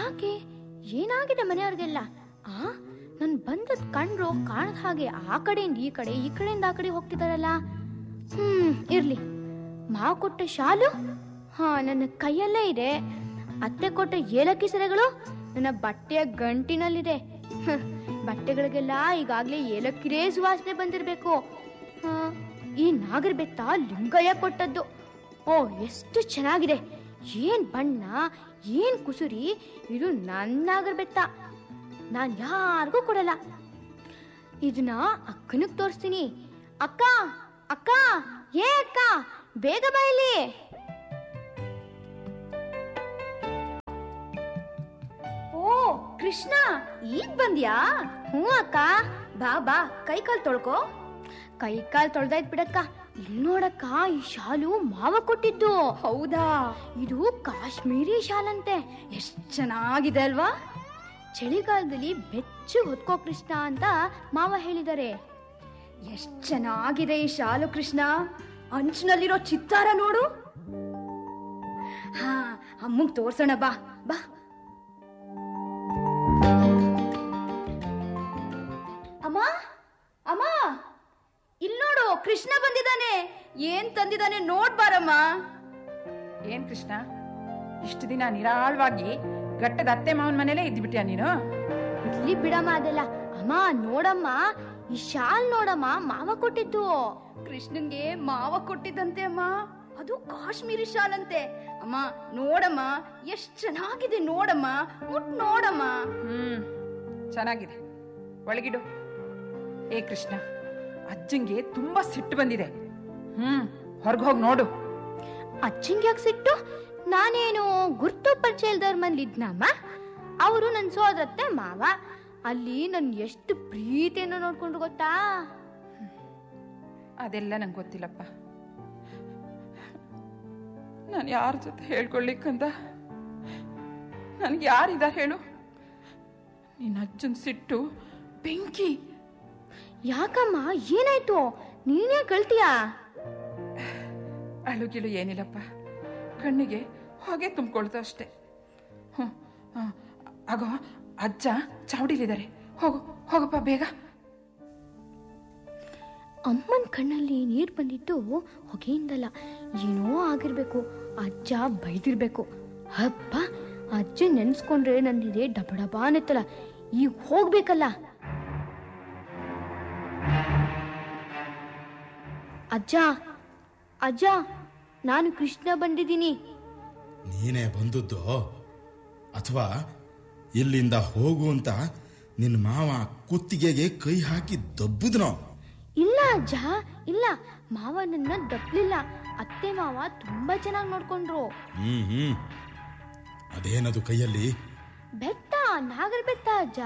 ಯಾಕೆ ಏನಾಗಿದೆ ಮನೆಯವ್ರಿಗೆಲ್ಲ ಆ ನನ್ ಬಂದದ್ ಕಂಡ್ರು ಕಾಣದ ಹಾಗೆ ಆ ಕಡೆಯಿಂದ ಈ ಕಡೆ ಈ ಕಡೆಯಿಂದ ಆ ಕಡೆ ಹೋಗ್ತಿದಾರಲ್ಲ ಹ್ಮ್ ಇರ್ಲಿ ಮಾವ ಕೊಟ್ಟ ಶಾಲು ಹಾ ನನ್ನ ಕೈಯಲ್ಲೇ ಇದೆ ಅತ್ತೆ ಕೊಟ್ಟ ಏಲಕ್ಕಿ ಸೆರೆಗಳು ನನ್ನ ಬಟ್ಟೆಯ ಗಂಟಿನಲ್ಲಿದೆ ಹ್ಮ್, ಬಟ್ಟೆಗಳಿಗೆಲ್ಲ ಈಗಾಗ್ಲೇ ಏಲಕ್ಕಿರೇ ಸುವಾಸನೆ ಬಂದಿರ್ಬೇಕು ಹಾ, ಈ ನಾಗರ ಬೆತ್ತ ಲಿಂಗಯ್ಯ ಕೊಟ್ಟದ್ದು ಓ ಎಷ್ಟು ಚೆನ್ನಾಗಿದೆ ಏನ್ ಬಣ್ಣ ಏನ್ ಕುಸುರಿ ಇದು ನನ್ನ ನಾಗರ ಬೆತ್ತ ನಾನ್ ಯಾರಿಗೂ ಕೊಡಲ್ಲ ಇದನ್ನ ಅಕ್ಕನಿಗೆ ತೋರಿಸ್ತೀನಿ ಅಕ್ಕ ಅಕ್ಕ ಏ ಅಕ್ಕ ಬೇಗ ಬಾ ಇಲ್ಲಿ ಓ ಕೃಷ್ಣ ಈಗ ಬಂದ್ಯಾ ಹ್ಞೂ ಅಕ್ಕ ಬಾ ಬಾ ಕೈ ಕಾಲ್ ತೊಳ್ಕೊ ಕೈ ಕಾಲ್ ತೊಳ್ದಾಯ್ತು ಬಿಡಕ್ಕ ಇಲ್ಲಿ ನೋಡಕ್ಕ ಈ ಶಾಲು ಮಾವ ಕೊಟ್ಟಿದ್ದು ಹೌದಾ ಇದು ಕಾಶ್ಮೀರಿ ಶಾಲಂತೆ ಎಷ್ಟ್ ಚೆನ್ನಾಗಿದೆ ಅಲ್ವಾ ಚಳಿಗಾಲದಲ್ಲಿ ಬೆಚ್ಚು ಹೊತ್ಕೋ ಕೃಷ್ಣ ಅಂತ ಮಾವ ಹೇಳಿದ್ದಾರೆ ಎಷ್ಟ್ ಚೆನ್ನಾಗಿದೆ ಈ ಶಾಲು ಕೃಷ್ಣ ಅಂಚಿನಲ್ಲಿರೋ ಚಿತ್ತಾರ ನೋಡು ಹಾ ಅಮ್ಮಗ್ ತೋರ್ಸೋಣ ಬಾ ಬಾ ಅಮ್ಮ ಅಮ್ಮ ಇಲ್ ನೋಡು ಕೃಷ್ಣ ಬಂದಿದ್ದಾನೆ ಏನ್ ತಂದಿದ್ದಾನೆ ನೋಡ್ಬಾರಮ್ಮ ಏನ್ ಕೃಷ್ಣ ಇಷ್ಟು ದಿನ ನಿರಾಳವಾಗಿ ಗಟ್ಟದ ಅತ್ತೆ ಮಾವನ ಮನೇಲೇ ಇದ್ಬಿಟ್ಯಾ ನೀನು ಇರ್ಲಿ ಬಿಡಮ್ಮ ಅದೆಲ್ಲ ಅಮ್ಮ ನೋಡಮ್ಮ ಈ ಶಾಲ್ ನೋಡಮ್ಮ ಮಾವ ಕೊಟ್ಟಿದ್ದು ಕೃಷ್ಣನ್ಗೆ ಮಾವ ಕೊಟ್ಟಿದ್ದಂತೆ ಅಮ್ಮ ಅದು ಕಾಶ್ಮೀರಿ ಶಾಲ್ ಅಂತೆ ಅಮ್ಮ ನೋಡಮ್ಮ ಎಷ್ಟ್ ಚೆನ್ನಾಗಿದೆ ನೋಡಮ್ಮ ಮುಟ್ ನೋಡಮ್ಮ ಹ್ಮ್ ಚೆನ್ನಾಗಿದೆ ಒಳಗಿಡು ಏ ಕೃಷ್ಣ ಅಜ್ಜಂಗೆ ತುಂಬಾ ಸಿಟ್ಟು ಬಂದಿದೆ ಹ್ಮ್ ಹೊರಗೆ ಹೋಗಿ ನೋಡು ಅಚ್ಚಂಗೆ ಯಾಕೆ ಸಿಟ್ಟು ನಾನೇನು ಗುರ್ತು ಪರಿಚಯ ಇಲ್ದವ್ರ ಮನೇಲಿ ಇದ್ನಮ್ಮ ಅವರು ನನ್ನ ಸೋದರತ್ತೆ ಮಾವ ಅಲ್ಲಿ ನನ್ ಎಷ್ಟು ಪ್ರೀತಿಯಿಂದ ನೋಡ್ಕೊಂಡು ಗೊತ್ತಾ ಅದೆಲ್ಲ ನಂಗೆ ಗೊತ್ತಿಲ್ಲಪ್ಪ ನಾನು ಯಾರ ಜೊತೆ ಹೇಳ್ಕೊಳ್ಳಿಕ್ಕಂತ ನನಗೆ ಯಾರಿದ್ದಾರೆ ಹೇಳು ನಿನ್ನ ಅಜ್ಜನ ಸಿಟ್ಟು ಬೆಂಕಿ ಯಾಕಮ್ಮ ಏನಾಯ್ತು ನೀನೇ ಕಳ್ತೀಯಾ ಅಳುಗಿಳು ಏನಿಲ್ಲಪ್ಪ ಕಣ್ಣಿಗೆ ಹೊಗೆ ತುಂಬಿಕೊಳ್ತು ಅಷ್ಟೇ ಹ್ಞೂ ಹಾಂ ಆಗೋ ಅಜ್ಜ ಚಾವಡಿಲಿದ್ದಾರೆ ಹೋಗು ಹೋಗಪ್ಪ ಬೇಗ ಅಮ್ಮನ ಕಣ್ಣಲ್ಲಿ ನೀರ್ ಬಂದಿದ್ದು ಹೊಗೆಯಿಂದಲ್ಲ ಏನೋ ಆಗಿರ್ಬೇಕು ಅಜ್ಜ ಬೈದಿರ್ಬೇಕು ಹಬ್ಬ ಅಜ್ಜ ನೆನ್ಸ್ಕೊಂಡ್ರೆ ನನ್ನಿದೆ ಡಬ ಡಬ ಅನ್ನತ್ತಲ್ಲ ಈಗ ಹೋಗ್ಬೇಕಲ್ಲ ಅಜ್ಜ ಅಜ್ಜ ನಾನು ಕೃಷ್ಣ ಬಂದಿದ್ದೀನಿ ನೀನೇ ಬಂದದ್ದು ಅಥವಾ ಇಲ್ಲಿಂದ ಹೋಗು ಅಂತ ನಿನ್ನ ಮಾವ ಕುತ್ತಿಗೆಗೆ ಕೈ ಹಾಕಿ ದಬ್ಬುದ್ನೋ ಇಲ್ಲ ಅಜ್ಜ ಇಲ್ಲ ಮಾವ ನನ್ನ ದಪ್ಲಿಲ್ಲ ಅತ್ತೆ ಮಾವ ತುಂಬಾ ಚೆನ್ನಾಗಿ ನೋಡ್ಕೊಂಡ್ರು ಹ್ಮ್ ಹ್ಮ್ ಅದೇನದು ಕೈಯಲ್ಲಿ ಬೆತ್ತ ನಾಗರ ಬೆತ್ತ ಅಜ್ಜ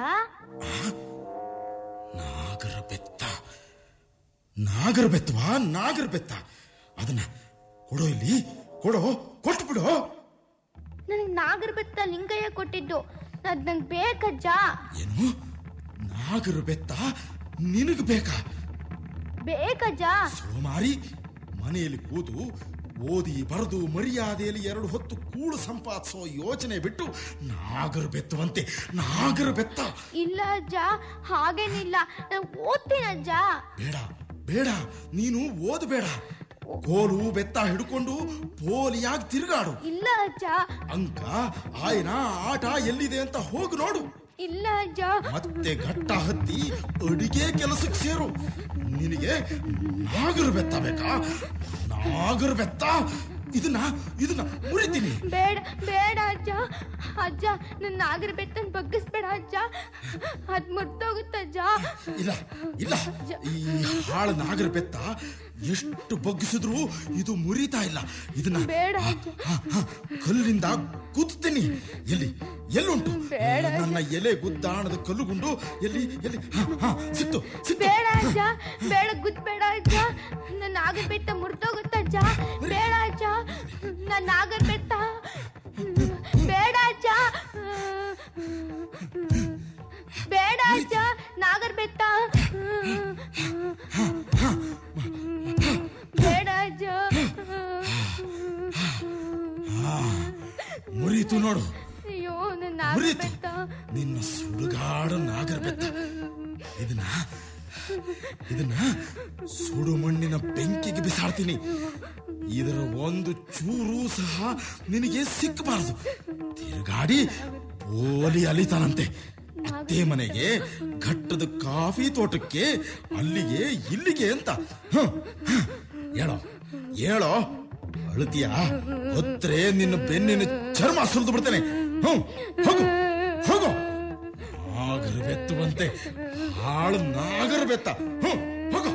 ನಾಗರ ಬೆತ್ತ ನಾಗರ ಬೆತ್ತವಾ ನಾಗರ ಬೆತ್ತ ಅದನ್ನ ಕೊಡೋ ಇಲ್ಲಿ ಕೊಡೋ ಕೊಟ್ಟು ಬಿಡು ನನಗೆ ನಾಗರ ಬೆತ್ತ ಲಿಂಗಯ್ಯ ಕೊಟ್ಟಿದ್ದು ಅದ್ ನಂಗೆ ಬೇಕಜ್ಜ ಏನು ನಾಗರ ಬೆತ್ತ ನಿನಗೆ ಬೇಕಾ ಬೇಕಜ್ಜ ಸೋಮಾರಿ ಮನೆಯಲ್ಲಿ ಕೂತು ಓದಿ ಬರೆದು ಮರ್ಯಾದೆಯಲ್ಲಿ ಎರಡು ಹೊತ್ತು ಕೂಳು ಸಂಪಾದಿಸೋ ಯೋಚನೆ ಬಿಟ್ಟು ನಾಗರ ಬೆತ್ತವಂತೆ ನಾಗರ ಬೆತ್ತ ಇಲ್ಲ ಅಜ್ಜ ಹಾಗೇನಿಲ್ಲ ನಾನು ಓದ್ತೀನಿ ಅಜ್ಜ ಬೇಡ ಬೇಡ ನೀನು ಓದಬೇಡ ಕೋಲು ಬೆತ್ತ ಹಿಡ್ಕೊಂಡು ಪೋಲಿಯಾಗಿ ತಿರುಗಾಡು ಇಲ್ಲ ಅಜ್ಜ ಅಂಕ ಆಯ್ನ ಆಟ ಎಲ್ಲಿದೆ ಅಂತ ಹೋಗಿ ನೋಡು ಇಲ್ಲ ಅಜ್ಜ ಮತ್ತೆ ಘಟ್ಟ ಹತ್ತಿ ಅಡಿಗೆ ಕೆಲಸಕ್ಕೆ ಸೇರು ನಿನಗೆ ನಾಗರ ಬೆತ್ತ ಬೇಕಾ ನಾಗರ ಬೆತ್ತ ಇದನ್ನ ಇದನ್ನ ಮುರಿತೀನಿ ಬೇಡ ಬೇಡ ಅಜ್ಜ ಅಜ್ಜ ನನ್ನ ನಾಗರ ಬೆತ್ತನ್ ಬಗ್ಗಿಸ್ಬೇಡ ಅಜ್ಜ ಅದ್ ಮುರ್ತೋಗುತ್ತಜ್ಜ ಇಲ್ಲ ಇಲ್ಲ ಈ ಹಾಳ ನಾಗರ ಬೆತ್ತ ಎಷ್ಟು ಬಗ್ಗಿಸಿದ್ರು ಇದು ಮುರಿತಾ ಇಲ್ಲ ಇದನ್ನ ಬೇಡ. ಆ, ಆ, ಆ, ಕಲ್ಲಿಂದ ಗುದ್ತೀನಿ ಎಲ್ಲಿ ಎಲ್ಲುಂಟು ಬೇಡ. ನನ್ನ ಎಲೆ ಗುದ್ದಾಣದ ಕಲ್ಲುಗುಂಡು ಎಲ್ಲಿ ಎಲ್ಲಿ ಹಾ, ಹಾ, ಸಿಕ್ತು ಸಿಕ್ತು ಬೇಡ ಅಜ್ಜ ಬೇಡ ಗುದ್ಬೇಡ ಅಜ್ಜ ನನ್ನ ನಾಗರ ಬೆತ್ತ ಮುರ್ತೋಗುತ್ತಜ್ಜ ಬೇಡ ಅಜ್ಜ ನನ್ನ ನಾಗರ ಬೆತ್ತ ಬೇಡ ಅಜ್ಜ ಬೇಡ ಅಜ್ಜ ನಾಗರ ಬೆತ್ತ ಬೇಡ ಅಜ್ಜ ಮುರಿತು ನೋಡು ಅಯ್ಯೋ ನನ್ನ ಮುರಿಯಿತು ನಾಗಬೆತ್ತ. ನಿನ್ನ ಸುಡುಗಾಡ ನಾಗರ ಬೆತ್ತ ಇದನ್ನ ಇದನ್ನ ಸುಡು ಮಣ್ಣಿನ ಬೆಂಕಿಗೆ ಬಿಸಾಡ್ತೀನಿ ಇದರ ಒಂದು ಚೂರು ಸಹ ನಿನಗೆ ಸಿಕ್ಕಬಾರದು ತಿರುಗಾಡಿ ಓಲಿ ಅಲಿತಾನಂತೆ ಅತ್ತೆ ಮನೆಗೆ ಘಟ್ಟದ ಕಾಫಿ ತೋಟಕ್ಕೆ ಅಲ್ಲಿಗೆ ಇಲ್ಲಿಗೆ ಅಂತ ಹ, ಹ. ಹೇಳೋ ಹೇಳೋ ಅಳುತ್ತೀಯ ಹೊತ್ರೆ ನಿನ್ನ ಬೆನ್ನಿನ ಚರ್ಮ ಸುರಿದು ಬಿಡ್ತೇನೆ ಹ್ಞೂ ಹೋಗು ಹೋಗು ನಾಗರ ಬೆತ್ತುವಂತೆ ಹಾಳು ನಾಗರ ಬೆತ್ತ ಹ್ಞೂ